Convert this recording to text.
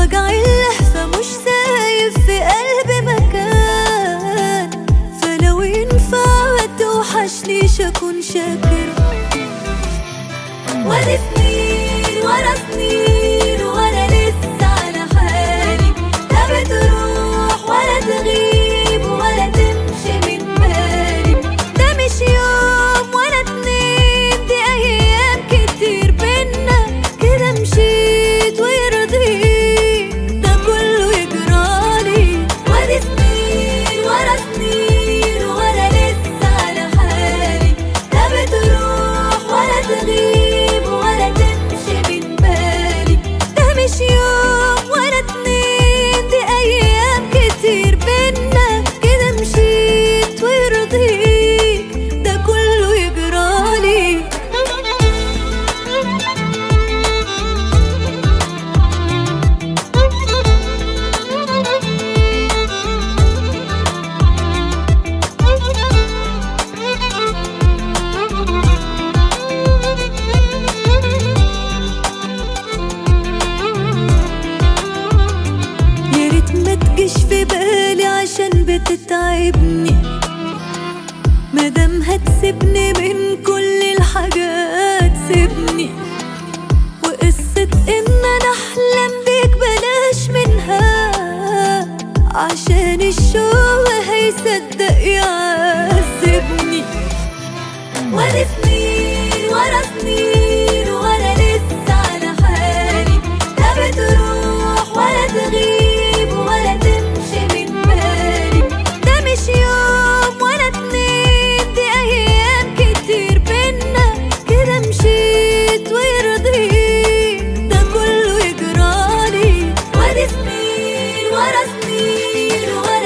وجع اللهفة مش سايب في قلبي مكان فلو ينفع توحشنيش اكون شاكر وادي سنين ورا سنين وانا لسه على حالي لا بتروح ولا تغيب ولا تمشي من بالي ده مش يوم ولا اتنين دي ايام كتير بينا كده مشيت ويرضيك ده كله يجرالي وادي سنين ورا سنين وانا لسه على حالي لا بتروح ولا تغيب ولا تمشي من بالي ده مش يوم ولا اتنين دي ايام كتير بينا كده مشيت ويرضيك ده كله يجرالي يا ريت ما تجيش في بالي عشان بتتعبني مادام هتسيبني من كل الحاجات سيبني وقصة ان انا احلم بيك بلاش منها عشان الشوق هيصدق يعذبني وادي سنين ورا سنين وانا لسه على حالي لا بتروح ولا تغيب ولا تمشي من بالي ده مش يوم ولا اتنين دي ايام كتير بينا كده مشيت ويرضيك ده كله يجرالي وادي سنين ورا سنين ورا